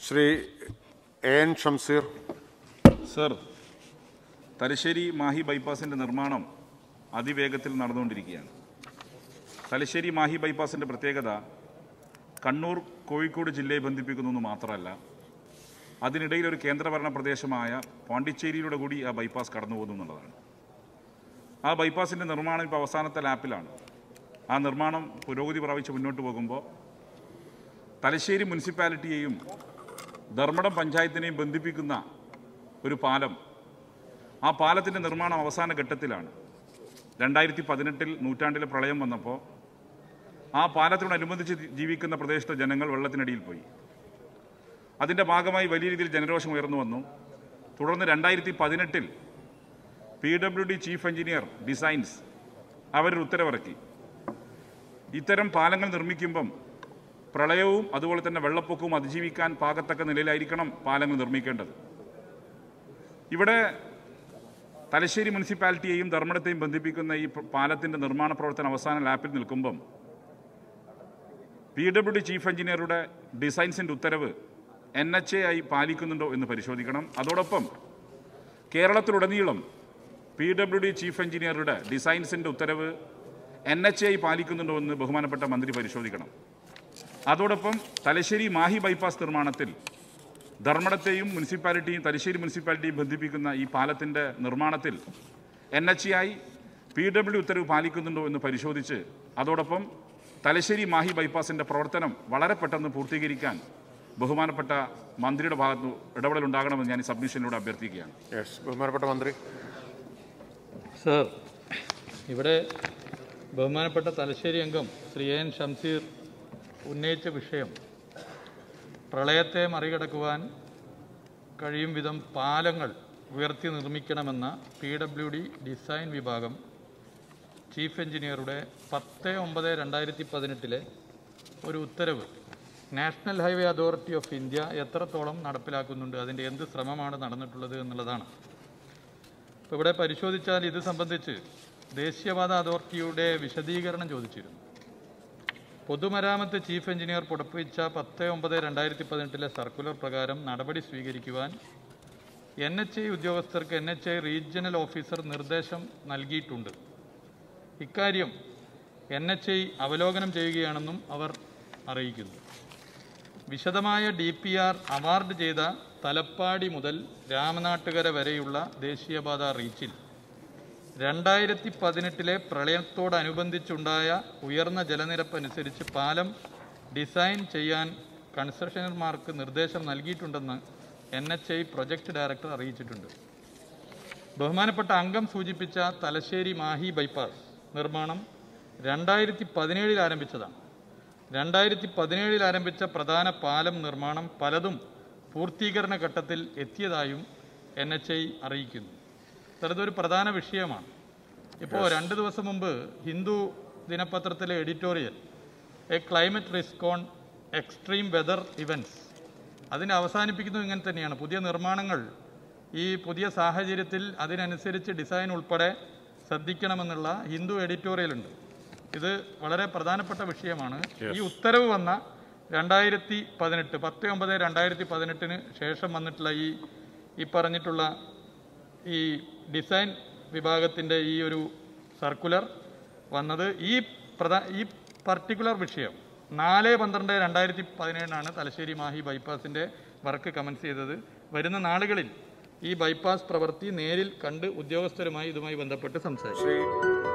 Shri A N Shamseer sir Thalassery Mahe ബൈപ്പാസിൻ്റെ നിർമ്മാണം അതിവേഗത്തിൽ നടന്നുകൊണ്ടിരിക്കുകയാണ് തലശ്ശേരി മാഹി ബൈപ്പാസിൻ്റെ പ്രത്യേകത കണ്ണൂർ കോഴിക്കോട് ജില്ലയെ ബന്ധിപ്പിക്കുന്നു എന്ന് മാത്രമല്ല അതിനിടയിൽ ഒരു കേന്ദ്രഭരണ പ്രദേശമായ പോണ്ടിച്ചേരിയിലൂടെ കൂടി ആ ബൈപ്പാസ് കടന്നു പോകുന്നു എന്നുള്ളതാണ് ആ ബൈപ്പാസിൻ്റെ നിർമ്മാണം ഇപ്പോൾ അവസാനത്തെ ലാപ്പിലാണ് ആ നിർമ്മാണം പുരോഗതി പ്രാപിച്ച് മുന്നോട്ട് പോകുമ്പോൾ തലശ്ശേരി മുനിസിപ്പാലിറ്റിയെയും ധർമ്മടം പഞ്ചായത്തിനെയും ബന്ധിപ്പിക്കുന്ന ഒരു പാലം ആ പാലത്തിൻ്റെ നിർമ്മാണം അവസാന ഘട്ടത്തിലാണ് രണ്ടായിരത്തി പതിനെട്ടിൽ നൂറ്റാണ്ടിലെ പ്രളയം വന്നപ്പോൾ ആ പാലത്തിനോടനുബന്ധിച്ച് ജീവിക്കുന്ന പ്രദേശത്തെ ജനങ്ങൾ വെള്ളത്തിനടിയിൽ പോയി അതിൻ്റെ ഭാഗമായി വലിയ രീതിയിൽ ജനരോഷം ഉയർന്നു വന്നു തുടർന്ന് രണ്ടായിരത്തി പതിനെട്ടിൽ P W D chief engineer designs അവരൊരു ഉത്തരവിറക്കി ഇത്തരം പാലങ്ങൾ നിർമ്മിക്കുമ്പം പ്രളയവും അതുപോലെ തന്നെ വെള്ളപ്പൊക്കവും അതിജീവിക്കാൻ പാകത്തക്ക നിലയിലായിരിക്കണം പാലങ്ങൾ നിർമ്മിക്കേണ്ടത് ഇവിടെ തലശ്ശേരി മുനിസിപ്പാലിറ്റിയെയും ധർമ്മടത്തെയും ബന്ധിപ്പിക്കുന്ന ഈ പ- പാലത്തിന്റെ നിർമ്മാണ പ്രവർത്തനം അവസാന ലാപ്പിൽ നിൽക്കുമ്പം പി ഡബ്ല്യു ഡി ചീഫ് എഞ്ചിനീയറുടെ ഡിസൈൻസിന്റെ ഉത്തരവ് എൻ എച്ച് എ ആയി പാലിക്കുന്നുണ്ടോ എന്ന് പരിശോധിക്കണം അതോടൊപ്പം കേരളത്തിലുടനീളം പി ഡബ്ല്യു ഡി ചീഫ് എഞ്ചിനീയറുടെ ഡിസൈൻസിന്റെ ഉത്തരവ് എൻ എച്ച് ഐ പാലിക്കുന്നുണ്ടോ എന്ന് ബഹുമാനപ്പെട്ട മന്ത്രി പരിശോധിക്കണം അതോടൊപ്പം തലശ്ശേരി മാഹി ബൈപ്പാസ് നിർമ്മാണത്തിൽ ധർമ്മടത്തെയും മുനിസിപ്പാലിറ്റിയും തലശ്ശേരി മുനിസിപ്പാലിറ്റിയും ബന്ധിപ്പിക്കുന്ന ഈ പാലത്തിൻ്റെ നിർമ്മാണത്തിൽ എൻ എച്ച് ഐ പി ഡബ്ല്യു ഉത്തരവ് പാലിക്കുന്നുണ്ടോ എന്ന് പരിശോധിച്ച് അതോടൊപ്പം തലശ്ശേരി മാഹി ബൈപ്പാസിൻ്റെ പ്രവർത്തനം വളരെ പെട്ടെന്ന് പൂർത്തീകരിക്കാൻ ബഹുമാനപ്പെട്ട മന്ത്രിയുടെ ഭാഗത്തു ഇടപെടലുണ്ടാകണമെന്ന് ഞാൻ ഈ സബ്മിഷനിലൂടെ അഭ്യർത്ഥിക്കുകയാണ് യെസ് ബഹുമാനപ്പെട്ട മന്ത്രി സർ ഇവിടെ ബഹുമാനപ്പെട്ട തലശ്ശേരി അംഗം ശ്രീ എൻ ഷംസീർ ഉന്നയിച്ച വിഷയം പ്രളയത്തെ മറികടക്കുവാൻ കഴിയും വിധം പാലങ്ങൾ ഉയർത്തി നിർമ്മിക്കണമെന്ന പി ഡബ്ല്യു ഡി ഡിസൈൻ വിഭാഗം ചീഫ് എഞ്ചിനീയറുടെ പത്ത് ഒമ്പത് രണ്ടായിരത്തി പതിനെട്ടിലെ ഒരു ഉത്തരവ് national highway authority of India എത്രത്തോളം നടപ്പിലാക്കുന്നുണ്ട് അതിൻ്റെ എന്ത് ശ്രമമാണ് നടന്നിട്ടുള്ളത് എന്നുള്ളതാണ് ഇപ്പോൾ ഇവിടെ പരിശോധിച്ചാൽ ഇത് സംബന്ധിച്ച് ദേശീയപാത അതോറിറ്റിയുടെ വിശദീകരണം ചോദിച്ചിരുന്നു പൊതുമരാമത്ത് ചീഫ് എഞ്ചിനീയർ പുറപ്പെടുവിച്ച പത്ത് ഒമ്പത് രണ്ടായിരത്തി പതിനെട്ടിലെ സർക്കുലർ പ്രകാരം നടപടി സ്വീകരിക്കുവാൻ എൻ എച്ച് ഐ ഉദ്യോഗസ്ഥർക്ക് N H I regional officer നിർദ്ദേശം നൽകിയിട്ടുണ്ട് ഇക്കാര്യം എൻ എച്ച് ഐ അവലോകനം ചെയ്യുകയാണെന്നും അവർ അറിയിക്കുന്നു വിശദമായ ഡി പി ആർ അവാർഡ് ചെയ്ത തലപ്പാടി മുതൽ രാമനാട്ടുകര വരെയുള്ള ദേശീയപാത റീച്ചിൽ രണ്ടായിരത്തി പതിനെട്ടിലെ പ്രളയത്തോടനുബന്ധിച്ചുണ്ടായ ഉയർന്ന ജലനിരപ്പ് അനുസരിച്ച് പാലം ഡിസൈൻ ചെയ്യാൻ കൺസ്ട്രക്ഷണർമാർക്ക് നിർദ്ദേശം നൽകിയിട്ടുണ്ടെന്ന് N H I project director അറിയിച്ചിട്ടുണ്ട് ബഹുമാനപ്പെട്ട അംഗം സൂചിപ്പിച്ച തലശ്ശേരി മാഹി ബൈപ്പാസ് നിർമ്മാണം രണ്ടായിരത്തി പതിനേഴിൽ ആരംഭിച്ചതാണ് രണ്ടായിരത്തി പതിനേഴിൽ ആരംഭിച്ച പ്രധാന പാലം നിർമ്മാണം പലതും പൂർത്തീകരണ ഘട്ടത്തിൽ എത്തിയതായും എൻ എച്ച് ഐ അറിയിക്കുന്നു സർ, ഇതൊരു പ്രധാന വിഷയമാണ് ഇപ്പോൾ രണ്ട് ദിവസം മുമ്പ് ഹിന്ദു ദിനപത്രത്തിലെ editorial a climate risk on extreme weather events അതിനെ അവസാനിപ്പിക്കുന്നത് ഇങ്ങനെ തന്നെയാണ് പുതിയ നിർമ്മാണങ്ങൾ ഈ പുതിയ സാഹചര്യത്തിൽ അതിനനുസരിച്ച് ഡിസൈൻ ഉൾപ്പെടെ ശ്രദ്ധിക്കണമെന്നുള്ള ഹിന്ദു എഡിറ്റോറിയൽ ഉണ്ട് ഇത് വളരെ പ്രധാനപ്പെട്ട വിഷയമാണ് ഈ ഉത്തരവ് വന്ന രണ്ടായിരത്തി പതിനെട്ട് പത്ത് ഒമ്പത് രണ്ടായിരത്തി പതിനെട്ടിന് ശേഷം വന്നിട്ടുള്ള ഈ ഈ പറഞ്ഞിട്ടുള്ള ഈ ഡിസൈൻ വിഭാഗത്തിൻ്റെ ഈ ഒരു സർക്കുലർ വന്നത് ഈ പ്രധാ ഈ പർട്ടിക്കുലർ വിഷയം നാല് പന്ത്രണ്ട് രണ്ടായിരത്തി പതിനേഴിനാണ് തലശ്ശേരി മാഹി ബൈപ്പാസിൻ്റെ വർക്ക് കമൻസ് ചെയ്തത് വരുന്ന നാളുകളിൽ ഈ ബൈപ്പാസ് പ്രവൃത്തി നേരിൽ കണ്ട് ഉദ്യോഗസ്ഥരുമായി ഇതുമായി ബന്ധപ്പെട്ട് സംസാരിക്കും ശ്രീ